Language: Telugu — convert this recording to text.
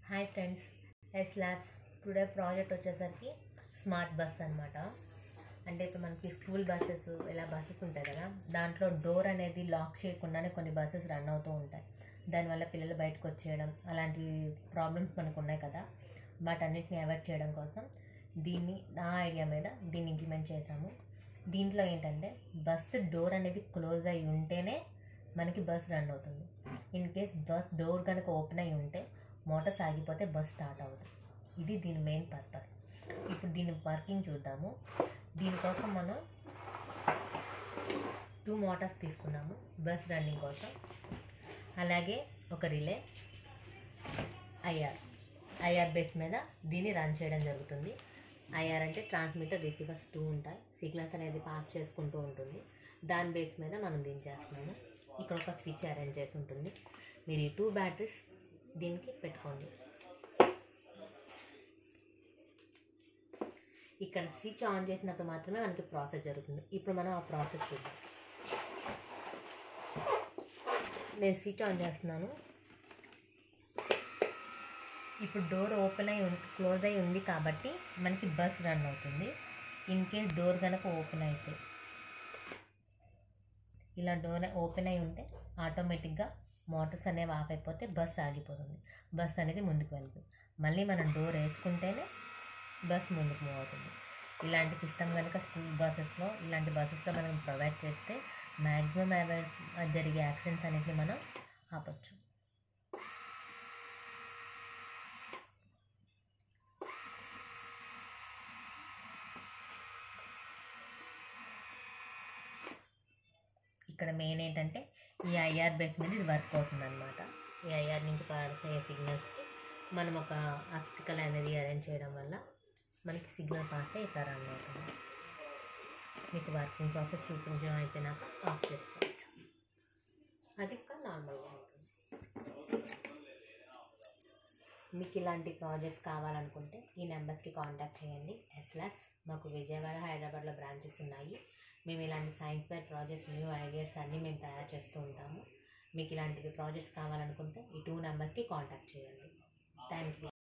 hi friends S labs today project వచ్చేసరికి స్మార్ట్ బస్ అనమాట అంటే ఇప్పుడు మనకి స్కూల్ బస్సెస్ ఇలా బస్సెస్ ఉంటాయి కదా దాంట్లో డోర్ అనేది లాక్ చేయకుండానే కొన్ని బస్సెస్ రన్ అవుతూ ఉంటాయి దానివల్ల పిల్లలు బయటకు వచ్చేయడం అలాంటి ప్రాబ్లమ్స్ మనకు ఉన్నాయి కదా వాటన్నిటిని అవాయిడ్ చేయడం కోసం దీన్ని నా ఐడియా మీద దీన్ని ఇంప్లిమెంట్ చేశాము దీంట్లో ఏంటంటే బస్ డోర్ అనేది క్లోజ్ అయి ఉంటేనే మనకి బస్ రన్ అవుతుంది ఇన్ కేస్ బస్ డోర్ కనుక ఓపెన్ అయి ఉంటే మోటార్ సాగిపోతే బస్ స్టార్ట్ అవుతుంది ఇది దీని మెయిన్ పర్పస్ ఇప్పుడు దీని వర్కింగ్ చూద్దాము దీనికోసం మనం టూ మోటార్స్ తీసుకున్నాము బస్ రన్నింగ్ కోసం అలాగే ఒక రిలే ఐఆర్ ఐఆర్ బేస్ మీద దీన్ని రన్ చేయడం జరుగుతుంది ఐఆర్ అంటే ట్రాన్స్మిటర్ రిసీవర్స్ టూ ఉంటాయి సిగ్నల్స్ అనేది పాస్ చేసుకుంటూ ఉంటుంది దాని బేస్ మీద మనం దీన్ని చేస్తున్నాము ఇక్కడ ఒక స్విచ్ అరేంజ్ చేసి ఉంటుంది మీరు ఈ టూ బ్యాటరీస్ దీనికి పెట్టుకోండి ఇక్కడ స్విచ్ ఆన్ చేసినప్పుడు మాత్రమే మనకి ప్రాసెస్ జరుగుతుంది ఇప్పుడు మనం ఆ ప్రాసెస్ చూద్దాం నేను స్విచ్ ఆన్ చేస్తున్నాను ఇప్పుడు డోర్ ఓపెన్ అయి ఉంది క్లోజ్ అయి ఉంది కాబట్టి మనకి బస్ రన్ అవుతుంది ఇన్ కేస్ డోర్ కనుక ఓపెన్ అయితే ఇలా డోర్ ఓపెన్ అయి ఉంటే ఆటోమేటిక్గా మోటార్స్ అనేవి ఆఫ్ అయిపోతే బస్ ఆగిపోతుంది బస్ అనేది ముందుకు వెళ్తుంది మళ్ళీ మనం డోర్ వేసుకుంటేనే బస్ ముందుకు మూవ్ అవుతుంది ఇలాంటి సిస్టమ్ కనుక స్కూల్ బస్సెస్లో ఇలాంటి బస్సెస్లో మనం ప్రొవైడ్ చేస్తే మ్యాక్సిమం అవాయిడ్ జరిగే యాక్సిడెంట్స్ అనేవి మనం ఆపచ్చు ఇక్కడ మెయిన్ ఏంటంటే ఈ ఐఆర్ బేస్ మీద ఇది వర్క్ అవుతుంది అనమాట ఈ ఐఆర్ నుంచి పాడే సిగ్నల్స్కి మనం ఒక ఆప్టికల్ అనేది అరేంజ్ చేయడం వల్ల మనకి సిగ్నల్ పాస్ అయ్యి ఇట్లా రన్ అవుతుంది మీకు వర్కింగ్ ప్రాసెస్ చూపించడం అయిపోయినాక ఆఫ్ చేసుకోవచ్చు అది ఇంకా నార్మల్గా ఉంటుంది మీకు ఇలాంటి ప్రాజెక్ట్స్ కావాలనుకుంటే ఈ నెంబర్స్కి కాంటాక్ట్ చేయండి ఎస్లాక్స్ మాకు విజయవాడ హైదరాబాద్లో బ్రాంచెస్ ఉన్నాయి మేము ఇలాంటి science fair projects new ideas అన్నీ మేము తయారు చేస్తూ ఉంటాము మీకు ఇలాంటివి ప్రాజెక్ట్స్ కావాలనుకుంటే ఈ టూ నెంబర్స్కి కాంటాక్ట్ చేయండి థ్యాంక్ యూ